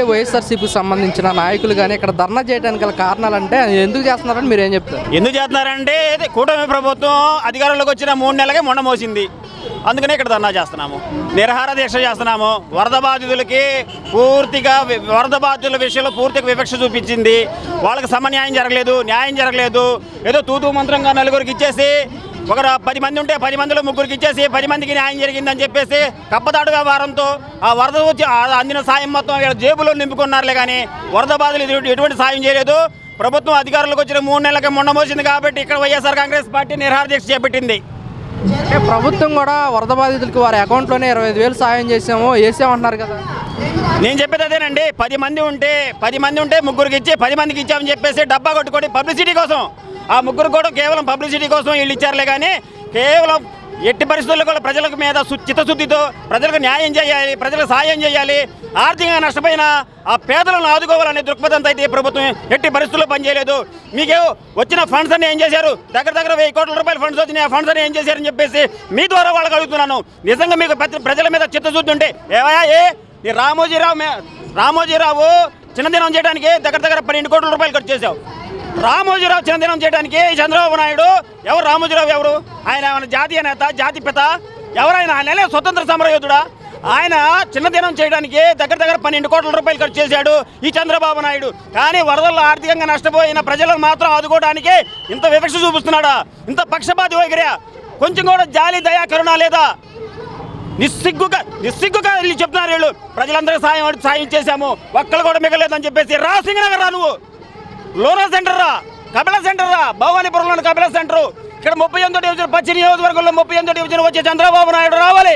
అంటే వైఎస్ఆర్సీపీకి సంబంధించిన నాయకులు కానీ ఇక్కడ ధర్నా చేయడానికి గల కారణాలు అంటే ఎందుకు చేస్తున్నారని మీరు ఏం చెప్తారు ఎందుకు చేస్తున్నారంటే ఇది కూటమి ప్రభుత్వం అధికారంలోకి వచ్చిన మూడు నెలలకే మొండ మోసింది అందుకనే ఇక్కడ ధర్నా చేస్తున్నాము నిరహార దీక్ష చేస్తున్నాము వరద బాధితులకి పూర్తిగా వి- వరద బాధితుల విషయంలో పూర్తిగా వివక్ష చూపించింది వాళ్ళకి సమన్యాయం జరగలేదు న్యాయం జరగలేదు ఏదో తూతూ మంత్రంగా నలుగురికి ఇచ్చేసి ఒక ర- పది మంది ఉంటే పది మందిలో ముగ్గురికి ఇచ్చేసి పది మందికి న్యాయం జరిగిందని చెప్పేసి కప్పదాడు వ్యవహారంతో ఆ వరద వచ్చి ఆ అందిన సాయం మొత్తం వీళ్ళ జేబులో నింపుకున్నారులే కానీ వరద బాధలు ఎటువంటి- ఎటువంటి సాయం చేయలేదు ప్రభుత్వం అధికారంలోకి వచ్చిన మూడు నెలలకి మొండమోసింది కాబట్టి ఇక్కడ వైఎస్ఆర్ కాంగ్రెస్ పార్టీ నిరహార దీక్ష చేపట్టింది అంటే ప్రభుత్వం కూడా వరద బాధితులకి వారి అకౌంట్లోనే ఇరవై ఐదు వేలు సాయం చేసాము వేసామంటున్నారు కదా నేను చెప్పేది అదేనండి పది మంది ఉంటే పది మంది ఉంటే ముగ్గురికి ఇచ్చి పది మందికి ఇచ్చామని చెప్పేసి డబ్బా కొట్టుకొని పబ్లిసిటీ కోసం ఆ ముగ్గురు కూడా కేవలం పబ్లిసిటీ కోసం వీళ్ళు ఇచ్చారులే కానీ కేవలం ఎట్టి పరిస్థితుల్లో కూడా ప్రజలకు మీద సు- చిత్తశుద్ధితో ప్రజలకు న్యాయం చేయాలి ప్రజలకు సాయం చేయాలి ఆర్థికంగా నష్టపోయిన ఆ పేదలను ఆదుకోవాలనే దృక్పథంతో అయితే ఈ ప్రభుత్వం ఎట్టి పరిస్థితుల్లో పనిచేయలేదు మీకే వచ్చిన ఫండ్స్ అన్ని ఏం చేశారు దగ్గర దగ్గర వెయ్యి కోట్ల రూపాయల ఫండ్స్ వచ్చినాయి ఆ ఫండ్స్ అన్ని ఏం చేశారని చెప్పేసి మీ ద్వారా వాళ్ళకి అడుగుతున్నాను నిజంగా మీకు ప్రతి- ప్రజల మీద చిత్తశుద్ధి ఉంటే ఏవయా ఏ ఈ రామోజీరావు మే- రామోజీరావు చిన్నదినం చేయడానికి దగ్గర దగ్గర పన్నెండు కోట్ల రూపాయలు ఖర్చు చేశావు రామోజీరావు చిన్నదినం చేయడానికి ఈ చంద్రబాబు నాయుడు ఎవరు రామోజీరావు ఎవరు ఆయన ఏమైనా జాతీయ నేత జాతి పిత ఎవరైనా ఆయన లే స్వతంత్ర సమరయోధుడా ఆయన చిన్నదినం చేయడానికి దగ్గర దగ్గర పన్నెండు కోట్ల రూపాయలు ఖర్చు చేశాడు ఈ చంద్రబాబు నాయుడు కానీ వరదల్లో ఆర్థికంగా నష్టపోయిన ప్రజలను మాత్రం ఆదుకోవడానికి ఇంత వివక్ష చూపిస్తున్నాడా ఇంత పక్షపాతి వైఖరియా కొంచెం కూడా జాలి దయా కరుణ లేదా నిస్సిగ్గుగా నిస్సిగ్గుగా వెళ్ళి చెప్తున్నారు వీళ్ళు ప్రజలందరికీ సాయం అడిగి సాయం చేశాము ఒక్కళ్ళు కూడా మిగలేదని చెప్పేసి రా సింగనగర్ రా నువ్వు లోనా సెంటర్ రా కపిల సెంటర్ రా భవానీపురంలోని కపిల సెంటర్ ఇక్కడ ముప్పై ఎనిమిదో డివిజన్ పశ్చిమ నియోజకవర్గంలో ముప్పై ఎనిమిదో డివిజన్ వచ్చే చంద్రబాబు నాయుడు రావాలి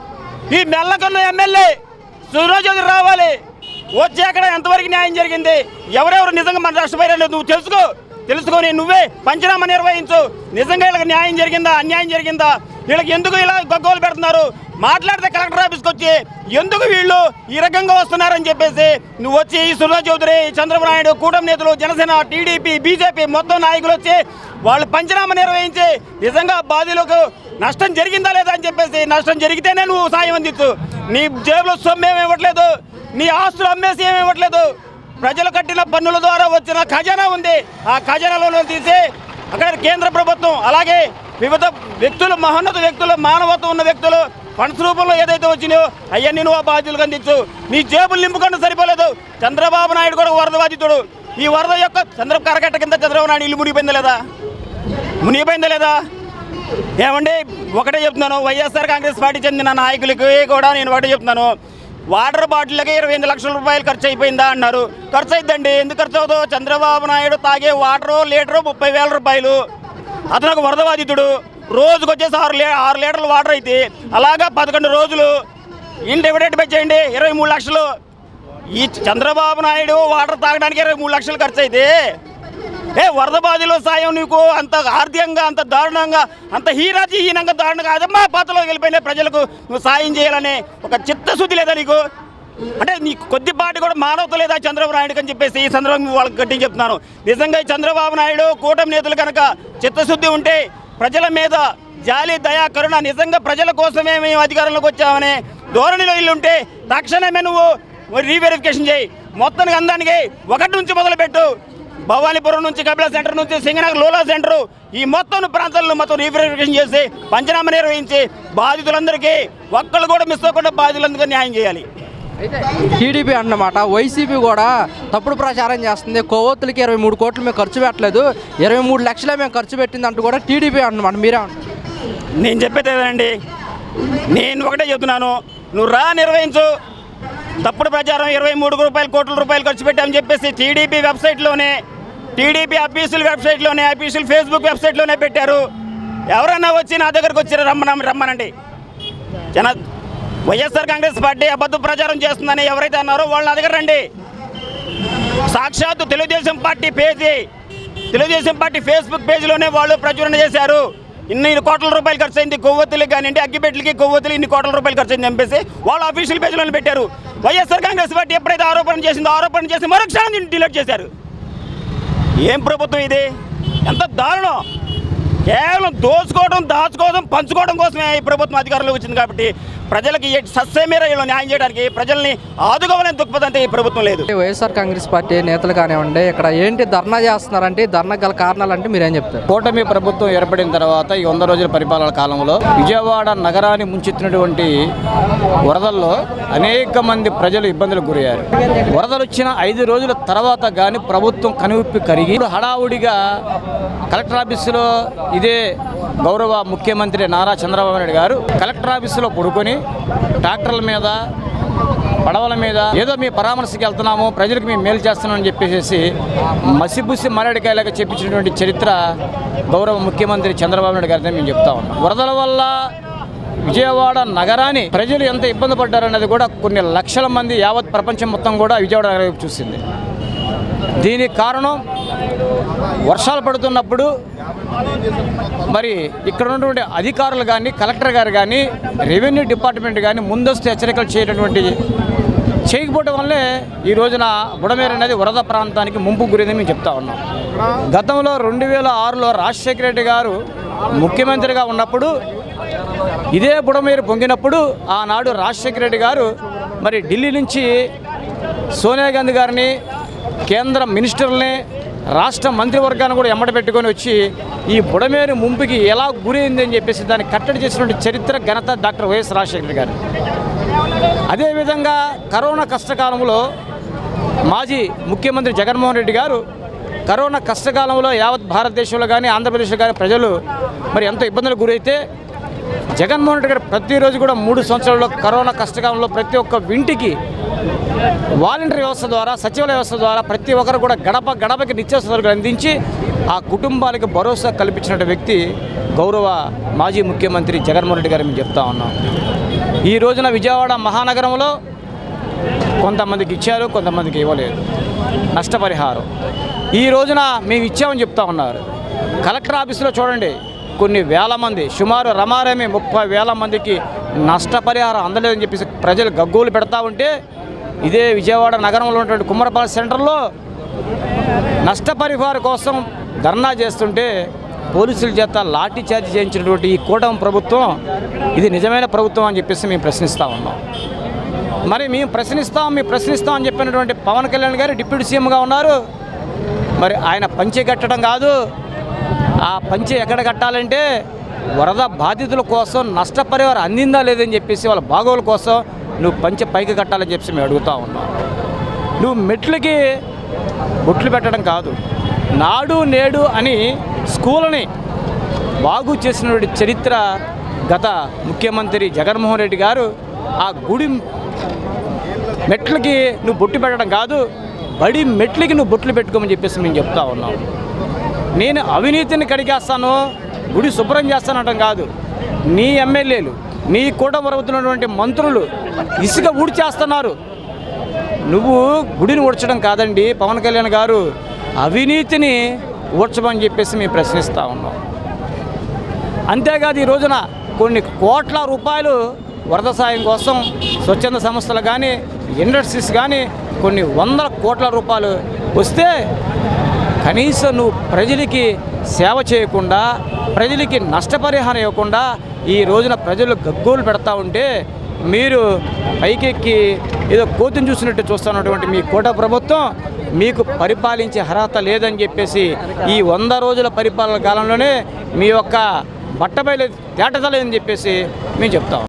ఈ మెల్లకన్న ఎమ్మెల్యే సురోజోగి రావాలి వచ్చి అక్కడ ఎంతవరకు న్యాయం జరిగింది ఎవరెవరు నిజంగా మన నష్టపోయారో నువ్వు తెలుసుకో తెలుసుకొని నువ్వే పంచనామా నిర్వహించు నిజంగా వీళ్ళకి న్యాయం జరిగిందా అన్యాయం జరిగిందా వీళ్ళకి ఎందుకు ఇలా గగ్గోలు పెడుతున్నారు మాట్లాడితే కలెక్టర్ ఆఫీస్కి వచ్చి ఎందుకు వీళ్ళు ఈ రకంగా వస్తున్నారని చెప్పేసి నువ్వు వచ్చి ఈ సుధా చౌదరి చంద్రబాబు నాయుడు కూటమి నేతలు జనసేన టీడీపీ బీజేపీ మొత్తం నాయకులు వచ్చి వాళ్ళు పంచనామా నిర్వహించి నిజంగా బాధితులకు నష్టం జరిగిందా లేదా అని చెప్పేసి నష్టం జరిగితేనే నువ్వు సాయం అందించు నీ జేబులో సొమ్ము ఏమి ఇవ్వట్లేదు నీ ఆస్తులు అమ్మేసి ఏమి ఇవ్వట్లేదు ప్రజలు కట్టిన పన్నుల ద్వారా వచ్చిన ఖజానా ఉంది ఆ ఖజానాలో తీసి అక్కడ కేంద్ర ప్రభుత్వం అలాగే వివిధ వ్యక్తులు మహోన్నత వ్యక్తులు మానవత్వం ఉన్న వ్యక్తులు ఫండ్స్ రూపంలో ఏదైతే వచ్చినాయో అవన్నీ నువ్వు ఆ బాధ్యులకు అందించు నీ జేబులు నింపుకుండా సరిపోలేదు చంద్రబాబు నాయుడు కూడా వరద బాధితుడు ఈ వరద యొక్క చంద్ర కరకట్ట కింద చంద్రబాబు నాయుడు ఇల్లు మునిగిపోయిందా లేదా మునిగిపోయిందా లేదా ఏమండి ఒకటే చెప్తున్నాను వైఎస్ఆర్ కాంగ్రెస్ పార్టీ చెందిన నాయకులకి కూడా నేను ఒకటే చెప్తున్నాను వాటర్ బాటిల్కి ఇరవై ఎనిమిది లక్షల రూపాయలు ఖర్చు అయిపోయిందా అన్నారు ఖర్చు అయిద్దండి ఎందుకు ఖర్చు అవుతుందో చంద్రబాబు నాయుడు తాగే వాటరు లీటరు ముప్పై వేల రూపాయలు అతను ఒక వరద బాధితుడు రోజుకు వచ్చేసి ఆరు లీ ఆరు లీటర్లు వాటర్ అయితే అలాగా పదకొండు రోజులు ఇంటి డివిడెంట్ పెంచేయండి ఇరవై మూడు లక్షలు ఈ చంద్రబాబు నాయుడు వాటర్ తాగడానికి ఇరవై మూడు లక్షలు ఖర్చు అయితే ఏ వరద బాధిలో సాయం నీకు అంత ఆర్థికంగా అంత దారుణంగా అంత హీరాజీహీనంగా దారుణంగా అదమ్మా పాతలో వెళ్ళిపోయిన ప్రజలకు నువ్వు సాయం చేయాలనే ఒక చిత్తశుద్ధి లేదా నీకు అంటే నీకు కొద్దిపాటి కూడా మానవత లేదా చంద్రబాబు నాయుడు అని చెప్పేసి ఈ సందర్భంగా వాళ్ళకి గట్టి చెప్తున్నాను నిజంగా ఈ చంద్రబాబు నాయుడు కూటమి నేతలు కనుక చిత్తశుద్ధి ఉంటే ప్రజల మీద జాలి దయా కరుణ నిజంగా ప్రజల కోసమే మేము అధికారంలోకి వచ్చామనే ధోరణిలో ఇల్లు ఉంటే తక్షణమే నువ్వు రీవెరిఫికేషన్ చేయి మొత్తానికి అందానికి ఒకటి నుంచి మొదలుపెట్టు భవానీపురం నుంచి కపిల సెంటర్ నుంచి సింగనగర్ లోలా సెంటర్ ఈ మొత్తం ప్రాంతాలను మొత్తం రీవెరిఫికేషన్ చేసి పంచనామా నిర్వహించి బాధితులందరికీ ఒక్కళ్ళు కూడా మిస్ అవ్వకుండా బాధితులందరికీ న్యాయం చేయాలి అయితే టీడీపీ అన్నమాట వైసీపీ కూడా తప్పుడు ప్రచారం చేస్తుంది కొవ్వొత్తులకి ఇరవై మూడు కోట్లు మేము ఖర్చు పెట్టలేదు ఇరవై మూడు లక్షలే మేము ఖర్చు పెట్టింది అంటూ కూడా టీడీపీ అన్నమాట మీరే అంటారు నేను చెప్పేది ఏదండి నేను ఒకటే చెప్తున్నాను నువ్వు రా నిర్వహించు తప్పుడు ప్రచారం ఇరవై మూడు రూపాయలు కోట్ల రూపాయలు ఖర్చు పెట్టామని చెప్పేసి టీడీపీ వెబ్సైట్లోనే టీడీపీ అఫీషియల్ వెబ్సైట్లోనే అఫీషియల్ ఫేస్బుక్ వెబ్సైట్లోనే పెట్టారు ఎవరన్నా వచ్చి నా దగ్గరకు వచ్చి రమ్మన రమ్మనండి జన వైఎస్ఆర్ కాంగ్రెస్ పార్టీ అబద్ధ ప్రచారం చేస్తుందని ఎవరైతే అన్నారో వాళ్ళు నా దగ్గర రండి సాక్షాత్తు Telugu Desam party page Telugu Desam party Facebook పేజీలోనే వాళ్ళు ప్రచురణ చేశారు ఇన్ని కోట్ల రూపాయలు ఖర్చు అయింది కొవ్వొత్తులకి కానివ్వండి అగ్గిపెట్లకి కొవ్వొత్తులు ఇన్ని కోట్ల రూపాయలు ఖర్చు అయింది చంపేసి వాళ్ళు అఫీషియల్ పేజీలోనే పెట్టారు వైఎస్ఆర్ కాంగ్రెస్ పార్టీ ఎప్పుడైతే ఆరోపణ చేసిందో ఆరోపణ చేసి మరొక క్షణం డిలీట్ చేశారు ఏం ప్రభుత్వం ఇది ఎంత దారుణం కేవలం దోచుకోవడం దాచుకోవడం పంచుకోవడం కోసమే ఈ ప్రభుత్వం అధికారంలోకి వచ్చింది కాబట్టి ప్రజలకి ఏ- సస్యమేర వీళ్ళు న్యాయం చేయడానికి ప్రజల్ని ఆదుకోవాలని దృక్పథంతో ఈ ప్రభుత్వం లేదు వైఎస్ఆర్ కాంగ్రెస్ పార్టీ నేతలు కానివ్వండి ఇక్కడ ఏంటి ధర్నా చేస్తున్నారంటే ఈ ధర్నా గల కారణాలు అంటే మీరేం చెప్తారు కూటమి ప్రభుత్వం ఏర్పడిన తర్వాత ఈ వంద రోజుల పరిపాలన కాలంలో విజయవాడ నగరాన్ని ముంచెత్తినటువంటి వరదల్లో అనేక మంది ప్రజలు ఇబ్బందులకు గురయ్యారు వరదలు వచ్చిన ఐదు రోజుల తర్వాత కానీ ప్రభుత్వం కనువిప్పి కరిగి ఇప్పుడు హడావుడిగా కలెక్టర్ ఆఫీసులో ఇదే గౌరవ ముఖ్యమంత్రి నారా చంద్రబాబు నాయుడు గారు కలెక్టర్ ఆఫీసులో పడుకొని ట్రాక్టర్ల మీద పడవల మీద ఏదో మీ పరామర్శకి వెళ్తున్నాము ప్రజలకు మేము మేలు చేస్తున్నామని చెప్పేసి మసిబుసి మరడికాయలాగా చెప్పించినటువంటి చరిత్ర గౌరవ ముఖ్యమంత్రి చంద్రబాబు నాయుడు గారిని మేము చెప్తా ఉన్నాం వరదల వల్ల విజయవాడ నగరాన్ని ప్రజలు ఎంత ఇబ్బంది పడ్డారనేది కూడా కొన్ని లక్షల మంది యావత్ ప్రపంచం మొత్తం కూడా విజయవాడ నగరం వైపు చూసింది దీనికి కారణం వర్షాలు పడుతున్నప్పుడు మరి ఇక్కడ ఉన్నటువంటి అధికారులు కానీ కలెక్టర్ గారు కానీ రెవెన్యూ డిపార్ట్మెంట్ కానీ ముందస్తు హెచ్చరికలు చేయనటువంటి చేయకపోవడం వల్లే ఈ రోజున బుడమేరు అనేది వరద ప్రాంతానికి ముంపు గురింది మేము చెప్తా ఉన్నాం గతంలో రెండు వేల ఆరులో రాజశేఖర రెడ్డి గారు ముఖ్యమంత్రిగా ఉన్నప్పుడు ఇదే బుడమేరు పొంగినప్పుడు ఆనాడు రాజశేఖర రెడ్డి గారు మరి ఢిల్లీ నుంచి సోనియా గాంధీ గారిని కేంద్ర మినిస్టర్ని రాష్ట్ర మంత్రివర్గాన్ని కూడా ఎమ్మట పెట్టుకొని వచ్చి ఈ బుడమేరు ముంపుకి ఎలా గురైంది అని చెప్పేసి దాన్ని కట్టడి చేసినటువంటి చరిత్ర ఘనత డాక్టర్ వైఎస్ రాజశేఖర గారు అదేవిధంగా కరోనా కష్టకాలంలో మాజీ ముఖ్యమంత్రి జగన్మోహన్ రెడ్డి గారు కరోనా కష్టకాలంలో యావత్ భారతదేశంలో కానీ ఆంధ్రప్రదేశ్లో కానీ ప్రజలు మరి ఎంతో ఇబ్బందులకు గురైతే జగన్మోహన్ రెడ్డి గారు ప్రతిరోజు కూడా మూడు సంవత్సరాల్లో కరోనా కష్టకాలంలో ప్రతి ఒక్క ఇంటికి వాలంటరీ వ్యవస్థ ద్వారా సచివాలయ వ్యవస్థ ద్వారా ప్రతి ఒక్కరు కూడా గడప గడపకి నిత్యావసర సరుకులు అందించి ఆ కుటుంబాలకు భరోసా కల్పించిన వ్యక్తి గౌరవ మాజీ ముఖ్యమంత్రి జగన్మోహన్ రెడ్డి గారు మేము చెప్తా ఉన్నాం ఈ రోజున విజయవాడ మహానగరంలో కొంతమందికి ఇచ్చారు కొంతమందికి ఇవ్వలేదు నష్టపరిహారం ఈ రోజున మేము ఇచ్చామని చెప్తా ఉన్నారు కలెక్టర్ ఆఫీసులో చూడండి కొన్ని వేల మంది సుమారు రమారమి ముప్పై వేల మందికి నష్టపరిహారం అందలేదని చెప్పేసి ప్రజలు గగ్గోలు పెడతా ఉంటే ఇదే విజయవాడ నగరంలో ఉన్నటువంటి కుమ్మరపాలెం సెంటర్లో నష్టపరిహారం కోసం ధర్నా చేస్తుంటే పోలీసుల చేత లాఠీ చార్జ్ చేయించినటువంటి ఈ కూటమి ప్రభుత్వం ఇది నిజమైన ప్రభుత్వం అని చెప్పేసి మేము ప్రశ్నిస్తూ ఉన్నాం మరి మేము ప్రశ్నిస్తాం మేము ప్రశ్నిస్తాం అని చెప్పినటువంటి పవన్ కళ్యాణ్ గారు డిప్యూటీ సీఎంగా ఉన్నారు మరి ఆయన పంచె కట్టడం కాదు ఆ పంచె ఎక్కడ కట్టాలంటే వరద బాధితుల కోసం నష్టపరిహారం అందిందా లేదని చెప్పేసి వాళ్ళ బాగోగుల కోసం నువ్వు పంచె పైకి కట్టాలని చెప్పేసి మేము అడుగుతా ఉన్నాం నువ్వు మెట్లకి బొట్లు పెట్టడం కాదు నాడు నేడు అని స్కూల్ని బాగు చేసినటువంటి చరిత్ర గత ముఖ్యమంత్రి జగన్మోహన్ రెడ్డి గారు ఆ గుడి మెట్లకి నువ్వు బొట్టు పెట్టడం కాదు బడి మెట్లకి నువ్వు బొట్లు పెట్టుకోమని చెప్పేసి మేము చెప్తా ఉన్నాం నేను అవినీతిని కడిగేస్తాను గుడి శుభ్రం చేస్తానటం కాదు నీ ఎమ్మెల్యేలు నీ కూట వరవుతున్నటువంటి మంత్రులు ఇసుక ఊడ్చేస్తున్నారు నువ్వు గుడిని ఊడ్చడం కాదండి పవన్ కళ్యాణ్ గారు అవినీతిని ఊడ్చమని చెప్పేసి మేము ప్రశ్నిస్తూ ఉన్నాం అంతేకాదు ఈ రోజున కొన్ని కోట్ల రూపాయలు వరద సాయం కోసం స్వచ్ఛంద సంస్థలు కానీ ఇండస్ట్రీస్ కానీ కొన్ని వందల కోట్ల రూపాయలు వస్తే కనీసం నువ్వు ప్రజలకి సేవ చేయకుండా ప్రజలకి నష్టపరిహారం ఇవ్వకుండా ఈ రోజున ప్రజలు గగ్గోలు పెడతా ఉంటే మీరు పైకెక్కి ఏదో కోతిని చూసినట్టు చూస్తున్నటువంటి మీ కోట ప్రభుత్వం మీకు పరిపాలించే అర్హత లేదని చెప్పేసి ఈ వంద రోజుల పరిపాలన కాలంలోనే మీ యొక్క బట్టబయలు తేటతలేదని చెప్పేసి మేము చెప్తాం